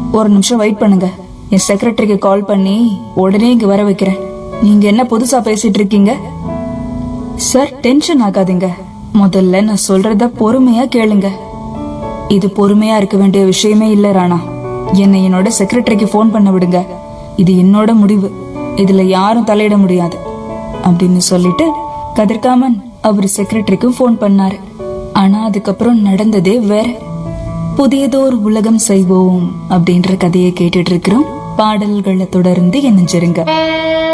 ஒரு நிமிஷம் வெயிட் பண்ணுங்க என் செக்ரட்டரிக்கு கால் பண்ணி உடனே இங்க வர வைக்கிறேன் நீங்க என்ன புதுசா பேசிட்டு இருக்கீங்க சார் டென்ஷன் ஆகாதீங்க முதல்ல நான் சொல்றத பொறுமையா கேளுங்க இது பொறுமையா இருக்க வேண்டிய விஷயமே இல்ல ராணா என்னை என்னோட செக்ரட்டரிக்கு ஃபோன் பண்ண விடுங்க இது என்னோட முடிவு இதுல யாரும் தலையிட முடியாது அப்படின்னு சொல்லிட்டு கதிர்காமன் அவர் செக்ரட்டரிக்கும் ஃபோன் பண்ணாரு ஆனா அதுக்கப்புறம் நடந்ததே வேற புதியதோர் உலகம் செய்வோம் அப்படின்ற கதையை கேட்டுட்டு இருக்கிறோம் பாடல்களை தொடர்ந்து இணைஞ்சிருங்க